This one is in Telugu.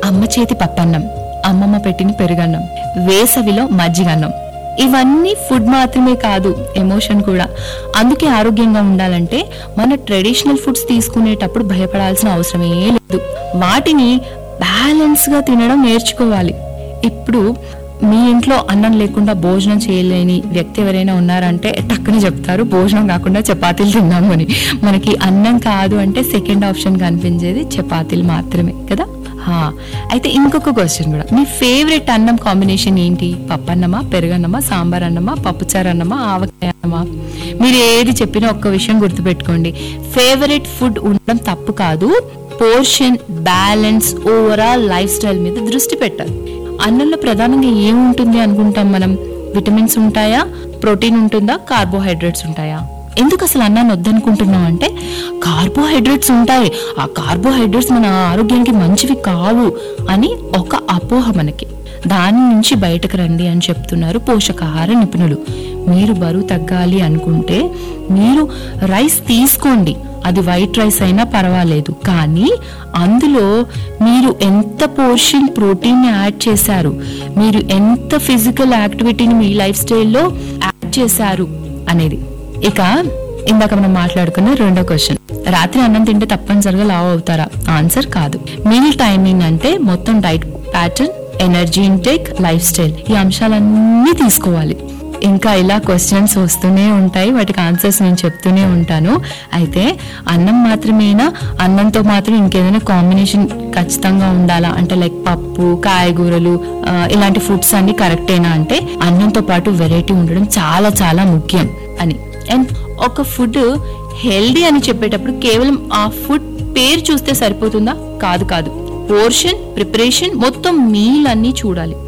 అమ్మ చేతి పప్పన్నం అమ్మమ్మ పెట్టిన పెరుగన్నం వేసవిలో మజ్జిగన్నం ఇవన్నీ ఫుడ్ మాత్రమే కాదు ఎమోషన్ కూడా అందుకే ఆరోగ్యంగా ఉండాలంటే మన ట్రెడిషనల్ ఫుడ్స్ తీసుకునేటప్పుడు భయపడాల్సిన అవసరమే లేదు వాటిని బ్యాలెన్స్ గా తినడం నేర్చుకోవాలి ఇప్పుడు మీ ఇంట్లో అన్నం లేకుండా భోజనం చేయలేని వ్యక్తి ఎవరైనా ఉన్నారంటే టక్కుని చెప్తారు భోజనం కాకుండా చపాతీలు తిన్నాము అని మనకి అన్నం కాదు అంటే సెకండ్ ఆప్షన్ కనిపించేది చపాతీలు మాత్రమే కదా హా, అయితే ఇంకొక క్వశ్చన్ కూడా మీ ఫేవరెట్ అన్నం కాంబినేషన్ ఏంటి పప్పన్నమా పెరుగన్నమా సాంబార్ అన్నమా పప్పుచారు అన్నమా ఆవకాయ అన్నమా మీరు ఏది చెప్పినా ఒక్క విషయం గుర్తుపెట్టుకోండి ఫేవరెట్ ఫుడ్ ఉండడం తప్పు కాదు portion balance overall lifestyle మీద దృష్టి పెట్టాలి అన్నంలో ప్రధానంగా ఏముంటుంది అనుకుంటాం మనం విటమిన్స్ ఉంటాయా ప్రోటీన్ ఉంటుందా కార్బోహైడ్రేట్స్ ఉంటాయా ఎందుకు అసలు అన్నాన్ని వద్దనుకుంటున్నాం అంటే కార్బోహైడ్రేట్స్ ఉంటాయి ఆ కార్బోహైడ్రేట్స్ మన ఆరోగ్యానికి మంచివి కావు అని ఒక అపోహ మనకి దాని నుంచి బయటకు రండి అని చెప్తున్నారు పోషకాహార నిపుణులు మీరు బరువు తగ్గాలి అనుకుంటే మీరు రైస్ తీసుకోండి అది వైట్ రైస్ అయినా పర్వాలేదు కానీ అందులో మీరు ఎంత పోర్షన్ ప్రోటీన్ యాడ్ చేశారు మీరు ఎంత ఫిజికల్ యాక్టివిటీని మీ లైఫ్ స్టైల్లో యాడ్ చేశారు అనేది ఇక ఇందాక మనం మాట్లాడుకున్న రెండో క్వశ్చన్ రాత్రి అన్నం తింటే తప్పనిసరిగా లావ్ అవుతారా ఆన్సర్ కాదు మీల్ టైమింగ్ అంటే మొత్తం diet pattern energy intake lifestyle ఈ అంశాలన్నీ తీసుకోవాలి ఇంకా ఇలా క్వశ్చన్స్ వస్తూనే ఉంటాయి వాటికి ఆన్సర్స్ నేను చెప్తూనే ఉంటాను అయితే అన్నం మాత్రమేనా అన్నంతో మాత్రం ఇంకేదైనా కాంబినేషన్ ఖచ్చితంగా ఉండాలా అంటే లైక్ పప్పు కాయగూరలు ఆ, ఇలాంటి ఫుడ్స్ అన్ని కరెక్టేనా అంటే అన్నంతో పాటు వెరైటీ ఉండడం చాలా చాలా ముఖ్యం అని అండ్ ఒక ఫుడ్ హెల్దీ అని చెప్పేటప్పుడు కేవలం ఆ ఫుడ్ పేరు చూస్తే సరిపోతుందా కాదు కాదు పోర్షన్ ప్రిపరేషన్ మొత్తం మీల్ అన్ని చూడాలి